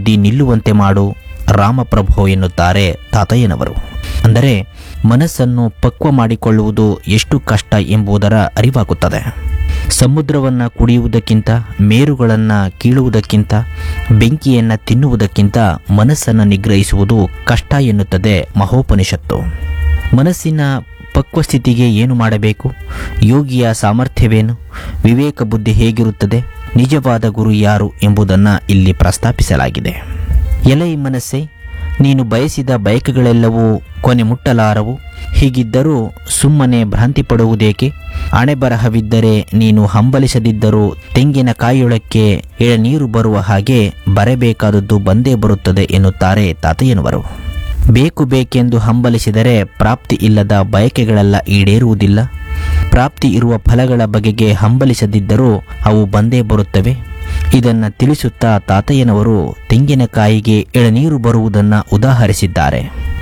ಬುದ್ಧಿ ನಿಲ್ಲುವಂತೆ ಮಾಡು ರಾಮಪ್ರಭು ಎನ್ನುತ್ತಾರೆ ತಾತಯ್ಯನವರು ಅಂದರೆ ಮನಸ್ಸನ್ನು ಪಕ್ವ ಮಾಡಿಕೊಳ್ಳುವುದು ಎಷ್ಟು ಕಷ್ಟ ಎಂಬುದರ ಅರಿವಾಗುತ್ತದೆ ಸಮುದ್ರವನ್ನು ಕುಡಿಯುವುದಕ್ಕಿಂತ ಮೇರುಗಳನ್ನು ಕೀಳುವುದಕ್ಕಿಂತ ಬೆಂಕಿಯನ್ನು ತಿನ್ನುವುದಕ್ಕಿಂತ ಮನಸ್ಸನ್ನು ನಿಗ್ರಹಿಸುವುದು ಕಷ್ಟ ಎನ್ನುತ್ತದೆ ಮಹೋಪನಿಷತ್ತು ಮನಸ್ಸಿನ ಪಕ್ವಸ್ಥಿತಿಗೆ ಏನು ಮಾಡಬೇಕು ಯೋಗಿಯ ಸಾಮರ್ಥ್ಯವೇನು ವಿವೇಕ ಬುದ್ಧಿ ಹೇಗಿರುತ್ತದೆ ನಿಜವಾದ ಗುರು ಯಾರು ಎಂಬುದನ್ನು ಇಲ್ಲಿ ಪ್ರಸ್ತಾಪಿಸಲಾಗಿದೆ ಎಲೈ ಮನಸ್ಸೇ ನೀನು ಬಯಸಿದ ಬಯಕೆಗಳೆಲ್ಲವೂ ಕೊನೆ ಮುಟ್ಟಲಾರವು ಹೀಗಿದ್ದರೂ ಸುಮ್ಮನೆ ಭ್ರಾಂತಿ ಪಡುವುದೇಕೆ ಅಣೆಬರಹವಿದ್ದರೆ ನೀನು ಹಂಬಲಿಸದಿದ್ದರೂ ತೆಂಗಿನ ಕಾಯೊಳಕ್ಕೆ ಎಳನೀರು ಬರುವ ಹಾಗೆ ಬರಬೇಕಾದದ್ದು ಬಂದೇ ಬರುತ್ತದೆ ಎನ್ನುತ್ತಾರೆ ತಾತಯ್ಯನವರು ಬೇಕು ಬೇಕೆಂದು ಹಂಬಲಿಸಿದರೆ ಪ್ರಾಪ್ತಿ ಇಲ್ಲದ ಬಯಕೆಗಳೆಲ್ಲ ಈಡೇರುವುದಿಲ್ಲ ಪ್ರಾಪ್ತಿ ಇರುವ ಫಲಗಳ ಬಗೆಗೆ ಹಂಬಲಿಸದಿದ್ದರೂ ಅವು ಬಂದೇ ಬರುತ್ತವೆ ಇದನ್ನು ತಿಳಿಸುತ್ತಾ ತಾತಯ್ಯನವರು ತೆಂಗಿನಕಾಯಿಗೆ ಎಳನೀರು ಬರುವುದನ್ನು ಉದಾಹರಿಸಿದ್ದಾರೆ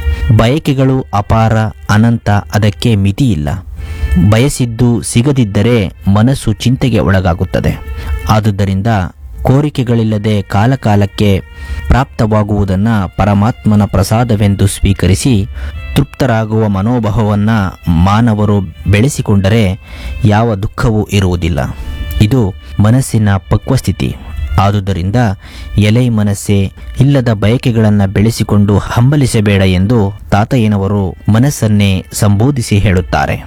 ಬಯಕೆಗಳು ಅಪಾರ ಅನಂತ ಅದಕ್ಕೆ ಮಿತಿಯಿಲ್ಲ ಬಯಸಿದ್ದು ಸಿಗದಿದ್ದರೆ ಮನಸ್ಸು ಚಿಂತೆಗೆ ಒಳಗಾಗುತ್ತದೆ ಆದುದರಿಂದ ಕೋರಿಕೆಗಳಿಲ್ಲದೆ ಕಾಲಕಾಲಕ್ಕೆ ಪ್ರಾಪ್ತವಾಗುವುದನ್ನು ಪರಮಾತ್ಮನ ಪ್ರಸಾದವೆಂದು ಸ್ವೀಕರಿಸಿ ತೃಪ್ತರಾಗುವ ಮನೋಭಾವವನ್ನು ಮಾನವರು ಬೆಳೆಸಿಕೊಂಡರೆ ಯಾವ ದುಃಖವೂ ಇರುವುದಿಲ್ಲ ಇದು ಮನಸ್ಸಿನ ಪಕ್ವಸ್ಥಿತಿ ಆದುದರಿಂದ ಎಲೆ ಮನಸ್ಸೇ ಇಲ್ಲದ ಬಯಕೆಗಳನ್ನು ಬೆಳೆಸಿಕೊಂಡು ಹಂಬಲಿಸಬೇಡ ಎಂದು ತಾತಯ್ಯನವರು ಮನಸ್ಸನ್ನೇ ಸಂಬೋಧಿಸಿ ಹೇಳುತ್ತಾರೆ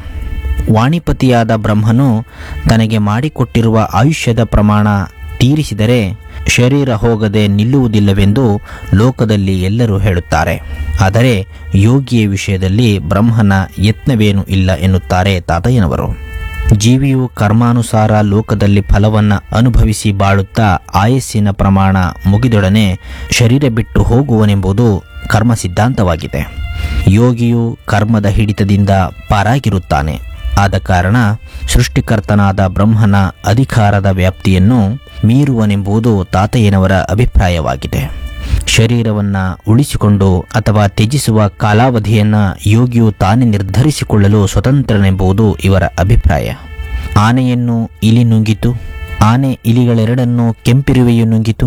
ವಾಣಿಪತಿಯಾದ ಬ್ರಹ್ಮನು ತನಗೆ ಮಾಡಿಕೊಟ್ಟಿರುವ ಆಯುಷ್ಯದ ಪ್ರಮಾಣ ತೀರಿಸಿದರೆ ಶರೀರ ಹೋಗದೆ ನಿಲ್ಲುವುದಿಲ್ಲವೆಂದು ಲೋಕದಲ್ಲಿ ಎಲ್ಲರೂ ಹೇಳುತ್ತಾರೆ ಆದರೆ ಯೋಗಿಯ ವಿಷಯದಲ್ಲಿ ಬ್ರಹ್ಮನ ಯತ್ನವೇನೂ ಇಲ್ಲ ಎನ್ನುತ್ತಾರೆ ತಾತಯ್ಯನವರು ಜೀವಿಯು ಕರ್ಮಾನುಸಾರ ಲೋಕದಲ್ಲಿ ಫಲವನ್ನು ಅನುಭವಿಸಿ ಬಾಳುತ್ತಾ ಆಯಸ್ಸಿನ ಪ್ರಮಾಣ ಮುಗಿದೊಡನೆ ಶರೀರ ಬಿಟ್ಟು ಹೋಗುವನೆಂಬುದು ಕರ್ಮ ಸಿದ್ಧಾಂತವಾಗಿದೆ ಯೋಗಿಯು ಕರ್ಮದ ಹಿಡಿತದಿಂದ ಪಾರಾಗಿರುತ್ತಾನೆ ಆದ ಕಾರಣ ಸೃಷ್ಟಿಕರ್ತನಾದ ಬ್ರಹ್ಮನ ಅಧಿಕಾರದ ವ್ಯಾಪ್ತಿಯನ್ನು ಮೀರುವನೆಂಬುದು ತಾತಯ್ಯನವರ ಅಭಿಪ್ರಾಯವಾಗಿದೆ ಶರೀರವನ್ನು ಉಳಿಸಿಕೊಂಡು ಅಥವಾ ತ್ಯಜಿಸುವ ಕಾಲಾವಧಿಯನ್ನು ಯೋಗಿಯು ತಾನೇ ನಿರ್ಧರಿಸಿಕೊಳ್ಳಲು ಸ್ವತಂತ್ರನೆಂಬುದು ಇವರ ಅಭಿಪ್ರಾಯ ಆನೆಯನ್ನು ಇಲಿ ನುಂಗಿತು ಆನೆ ಇಲಿಗಳೆರಡನ್ನು ಕೆಂಪಿರುವೆಯು ನುಂಗಿತು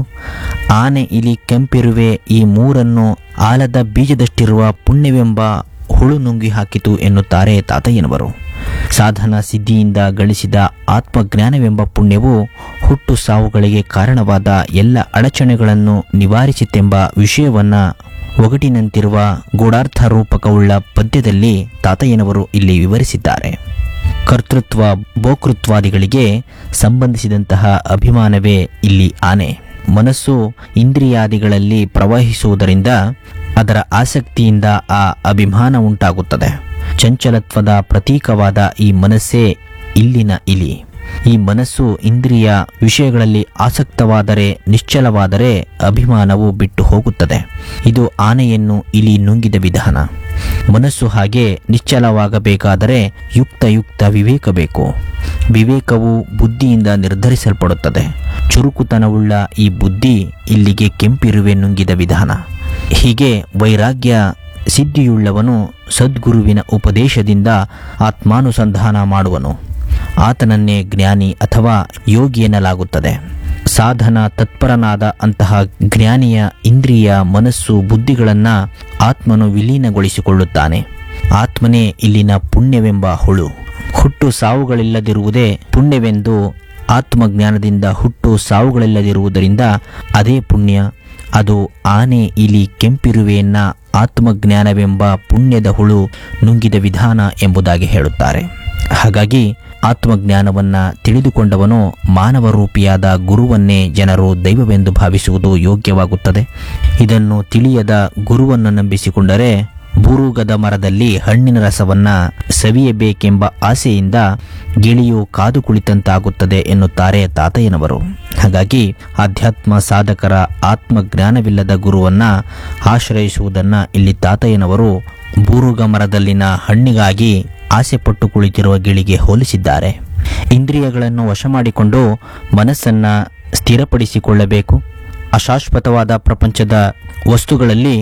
ಆನೆ ಇಲಿ ಕೆಂಪಿರುವೆ ಈ ಮೂರನ್ನು ಆಲದ ಬೀಜದಷ್ಟಿರುವ ಪುಣ್ಯವೆಂಬ ಹುಳು ನುಂಗಿ ಹಾಕಿತು ಎನ್ನುತ್ತಾರೆ ತಾತಯ್ಯನವರು ಸಾಧನ ಸಿದ್ಧಿಯಿಂದ ಗಳಿಸಿದ ಆತ್ಮಜ್ಞಾನವೆಂಬ ಪುಣ್ಯವು ಹುಟ್ಟು ಸಾವುಗಳಿಗೆ ಕಾರಣವಾದ ಎಲ್ಲ ಅಡಚಣೆಗಳನ್ನು ನಿವಾರಿಸಿತೆಂಬ ವಿಷಯವನ್ನ ಒಗಟಿನಂತಿರುವ ಗೂಢಾರ್ಥ ರೂಪಕವುಳ್ಳ ಪದ್ಯದಲ್ಲಿ ತಾತಯ್ಯನವರು ಇಲ್ಲಿ ವಿವರಿಸಿದ್ದಾರೆ ಕರ್ತೃತ್ವ ಭೋಕೃತ್ವಾದಿಗಳಿಗೆ ಸಂಬಂಧಿಸಿದಂತಹ ಅಭಿಮಾನವೇ ಇಲ್ಲಿ ಆನೆ ಮನಸ್ಸು ಇಂದ್ರಿಯಾದಿಗಳಲ್ಲಿ ಪ್ರವಹಿಸುವುದರಿಂದ ಅದರ ಆಸಕ್ತಿಯಿಂದ ಆ ಅಭಿಮಾನ ಉಂಟಾಗುತ್ತದೆ ಚಂಚಲತ್ವದ ಪ್ರತೀಕವಾದ ಈ ಮನಸ್ಸೇ ಇಲ್ಲಿನ ಇಲಿ ಈ ಮನಸ್ಸು ಇಂದ್ರಿಯ ವಿಷಯಗಳಲ್ಲಿ ಆಸಕ್ತವಾದರೆ ನಿಶ್ಚಲವಾದರೆ ಅಭಿಮಾನವು ಬಿಟ್ಟು ಹೋಗುತ್ತದೆ ಇದು ಆನೆಯನ್ನು ಇಲಿ ನುಂಗಿದ ವಿಧಾನ ಮನಸ್ಸು ಹಾಗೆ ನಿಶ್ಚಲವಾಗಬೇಕಾದರೆ ಯುಕ್ತಯುಕ್ತ ವಿವೇಕ ಬೇಕು ವಿವೇಕವು ಬುದ್ಧಿಯಿಂದ ನಿರ್ಧರಿಸಲ್ಪಡುತ್ತದೆ ಚುರುಕುತನವುಳ್ಳ ಈ ಬುದ್ಧಿ ಇಲ್ಲಿಗೆ ಕೆಂಪಿರುವೆ ನುಂಗಿದ ವಿಧಾನ ಹೀಗೆ ವೈರಾಗ್ಯ ಸಿದ್ಧಿಯುಳ್ಳವನು ಸದ್ಗುರುವಿನ ಉಪದೇಶದಿಂದ ಆತ್ಮಾನುಸಂಧಾನ ಮಾಡುವನು ಆತನನ್ನೇ ಜ್ಞಾನಿ ಅಥವಾ ಯೋಗಿ ಎನ್ನಲಾಗುತ್ತದೆ ಸಾಧನ ತತ್ಪರನಾದ ಅಂತಹ ಜ್ಞಾನಿಯ ಇಂದ್ರಿಯ ಮನಸ್ಸು ಬುದ್ಧಿಗಳನ್ನು ಆತ್ಮನು ವಿಲೀನಗೊಳಿಸಿಕೊಳ್ಳುತ್ತಾನೆ ಆತ್ಮನೇ ಇಲ್ಲಿನ ಪುಣ್ಯವೆಂಬ ಹುಳು ಹುಟ್ಟು ಸಾವುಗಳಿಲ್ಲದಿರುವುದೇ ಪುಣ್ಯವೆಂದು ಆತ್ಮಜ್ಞಾನದಿಂದ ಹುಟ್ಟು ಸಾವುಗಳಿಲ್ಲದಿರುವುದರಿಂದ ಅದೇ ಪುಣ್ಯ ಅದು ಆನೆ ಇಲಿ ಕೆಂಪಿರುವೆಯನ್ನ ಆತ್ಮಜ್ಞಾನವೆಂಬ ಪುಣ್ಯದ ಹುಳು ನುಂಗಿದ ವಿಧಾನ ಎಂಬುದಾಗಿ ಹೇಳುತ್ತಾರೆ ಹಾಗಾಗಿ ಆತ್ಮಜ್ಞಾನವನ್ನ ತಿಳಿದುಕೊಂಡವನು ಮಾನವ ರೂಪಿಯಾದ ಗುರುವನ್ನೇ ಜನರು ದೈವವೆಂದು ಭಾವಿಸುವುದು ಯೋಗ್ಯವಾಗುತ್ತದೆ ಇದನ್ನು ತಿಳಿಯದ ಗುರುವನ್ನು ನಂಬಿಸಿಕೊಂಡರೆ ಬೂರುಗದ ಮರದಲ್ಲಿ ಹಣ್ಣಿನ ರಸವನ್ನ ಸವಿಯಬೇಕೆಂಬ ಆಸೆಯಿಂದ ಗಿಳಿಯು ಕಾದು ಕುಳಿತಂತಾಗುತ್ತದೆ ಎನ್ನುತ್ತಾರೆ ತಾತಯ್ಯನವರು ಹಾಗಾಗಿ ಆಧ್ಯಾತ್ಮ ಸಾಧಕರ ಆತ್ಮಜ್ಞಾನವಿಲ್ಲದ ಗುರುವನ್ನ ಆಶ್ರಯಿಸುವುದನ್ನ ಇಲ್ಲಿ ತಾತಯ್ಯನವರು ಬೂರುಗ ಮರದಲ್ಲಿನ ಹಣ್ಣಿಗಾಗಿ ಆಸೆ ಪಟ್ಟು ಕುಳಿತಿರುವ ಗಿಳಿಗೆ ಹೋಲಿಸಿದ್ದಾರೆ ಇಂದ್ರಿಯಗಳನ್ನು ವಶ ಮಾಡಿಕೊಂಡು ಮನಸ್ಸನ್ನ ಸ್ಥಿರಪಡಿಸಿಕೊಳ್ಳಬೇಕು ಅಶಾಶ್ವತವಾದ ಪ್ರಪಂಚದ ವಸ್ತುಗಳಲ್ಲಿ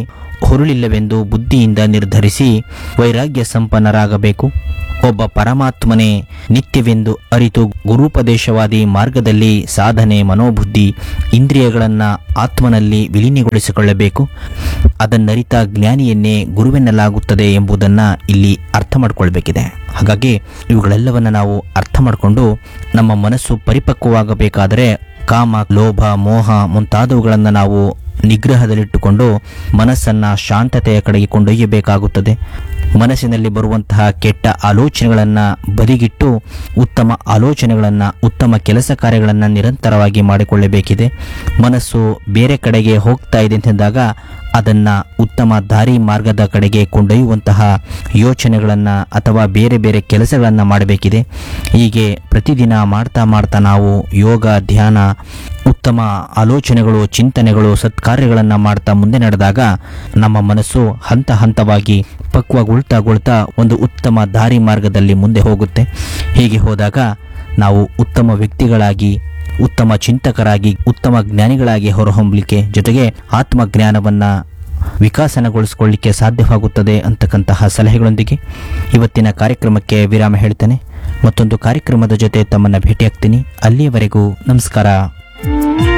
ಹುರುಳಿಲ್ಲವೆಂದು ಬುದ್ಧಿಯಿಂದ ನಿರ್ಧರಿಸಿ ವೈರಾಗ್ಯ ಸಂಪನ್ನರಾಗಬೇಕು ಒಬ್ಬ ಪರಮಾತ್ಮನೇ ನಿತ್ಯವೆಂದು ಅರಿತು ಗುರುಪದೇಶವಾದಿ ಮಾರ್ಗದಲ್ಲಿ ಸಾಧನೆ ಮನೋಬುದ್ಧಿ ಇಂದ್ರಿಯಗಳನ್ನು ಆತ್ಮನಲ್ಲಿ ವಿಲೀನಗೊಳಿಸಿಕೊಳ್ಳಬೇಕು ಅದನ್ನರಿತ ಜ್ಞಾನಿಯನ್ನೇ ಗುರುವೆನ್ನಲಾಗುತ್ತದೆ ಎಂಬುದನ್ನು ಇಲ್ಲಿ ಅರ್ಥ ಮಾಡಿಕೊಳ್ಬೇಕಿದೆ ಹಾಗಾಗಿ ಇವುಗಳೆಲ್ಲವನ್ನು ನಾವು ಅರ್ಥ ಮಾಡಿಕೊಂಡು ನಮ್ಮ ಮನಸ್ಸು ಪರಿಪಕ್ವವಾಗಬೇಕಾದರೆ ಕಾಮ ಲೋಭ ಮೋಹ ಮುಂತಾದವುಗಳನ್ನು ನಾವು ನಿಗ್ರಹದಲ್ಲಿಟ್ಟುಕೊಂಡು ಮನಸ್ಸನ್ನು ಶಾಂತತೆಯ ಕಡೆಗೆ ಕೊಂಡೊಯ್ಯಬೇಕಾಗುತ್ತದೆ ಮನಸ್ಸಿನಲ್ಲಿ ಬರುವಂತಹ ಕೆಟ್ಟ ಆಲೋಚನೆಗಳನ್ನು ಬದಿಗಿಟ್ಟು ಉತ್ತಮ ಆಲೋಚನೆಗಳನ್ನು ಉತ್ತಮ ಕೆಲಸ ಕಾರ್ಯಗಳನ್ನು ನಿರಂತರವಾಗಿ ಮಾಡಿಕೊಳ್ಳಬೇಕಿದೆ ಮನಸ್ಸು ಬೇರೆ ಕಡೆಗೆ ಹೋಗ್ತಾ ಇದೆ ಅಂತಂದಾಗ ಅದನ್ನು ಉತ್ತಮ ದಾರಿ ಮಾರ್ಗದ ಕಡೆಗೆ ಕೊಂಡೊಯ್ಯುವಂತಹ ಯೋಚನೆಗಳನ್ನು ಅಥವಾ ಬೇರೆ ಬೇರೆ ಕೆಲಸಗಳನ್ನು ಮಾಡಬೇಕಿದೆ ಹೀಗೆ ಪ್ರತಿದಿನ ಮಾಡ್ತಾ ಮಾಡ್ತಾ ನಾವು ಯೋಗ ಧ್ಯಾನ ಉತ್ತಮ ಆಲೋಚನೆಗಳು ಚಿಂತನೆಗಳು ಸತ್ಕಾರ್ಯಗಳನ್ನು ಮಾಡ್ತಾ ಮುಂದೆ ನಡೆದಾಗ ನಮ್ಮ ಮನಸ್ಸು ಹಂತ ಹಂತವಾಗಿ ಪಕ್ವಗೊಳ್ತಾಗೊಳ್ತಾ ಒಂದು ಉತ್ತಮ ದಾರಿ ಮಾರ್ಗದಲ್ಲಿ ಮುಂದೆ ಹೋಗುತ್ತೆ ಹೀಗೆ ಹೋದಾಗ ನಾವು ಉತ್ತಮ ವ್ಯಕ್ತಿಗಳಾಗಿ ಉತ್ತಮ ಚಿಂತಕರಾಗಿ ಉತ್ತಮ ಜ್ಞಾನಿಗಳಾಗಿ ಹೊರಹೊಮ್ಮಲಿಕ್ಕೆ ಜೊತೆಗೆ ಆತ್ಮಜ್ಞಾನವನ್ನು ವಿಕಾಸನಗೊಳಿಸಿಕೊಳ್ಳಿಕ್ಕೆ ಸಾಧ್ಯವಾಗುತ್ತದೆ ಅಂತಕ್ಕಂತಹ ಸಲಹೆಗಳೊಂದಿಗೆ ಇವತ್ತಿನ ಕಾರ್ಯಕ್ರಮಕ್ಕೆ ವಿರಾಮ ಹೇಳ್ತೇನೆ ಮತ್ತೊಂದು ಕಾರ್ಯಕ್ರಮದ ಜೊತೆ ತಮ್ಮನ್ನು ಭೇಟಿಯಾಗ್ತೀನಿ ಅಲ್ಲಿಯವರೆಗೂ ನಮಸ್ಕಾರ